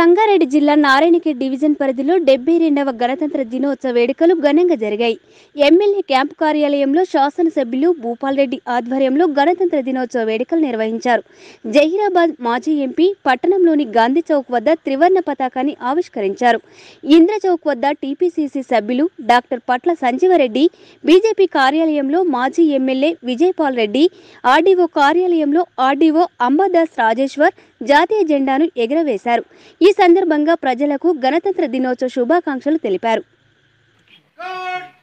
సంగారెడ్డి జిల్లా నారాయణఖేడ్ డివిజన్ పరిధిలో డెబ్బై రెండవ గణతంత్ర దినోత్సవ వేడుకలు ఘనంగా జరిగాయి ఎమ్మెల్యే క్యాంపు కార్యాలయంలో శాసనసభ్యులు భూపాల్ రెడ్డి ఆధ్వర్యంలో గణతంత్ర దినోత్సవ వేడుకలు నిర్వహించారు జహీరాబాద్ మాజీ ఎంపీ పట్టణంలోని గాంధీ చౌక్ వద్ద త్రివర్ణ పతాకాన్ని ఆవిష్కరించారు ఇంద్ర చౌక్ వద్ద టీపీసీసీ సభ్యులు డాక్టర్ పట్ల సంజీవరెడ్డి బీజేపీ కార్యాలయంలో మాజీ ఎమ్మెల్యే విజయపాల్ రెడ్డి ఆర్డీఓ కార్యాలయంలో ఆర్డీఓ అంబాదాస్ రాజేశ్వర్ జాతీయ జెండాను ఎగురవేశారు ఈ సందర్భంగా ప్రజలకు గణతంత్ర దినోత్సవ శుభాకాంక్షలు తెలిపారు God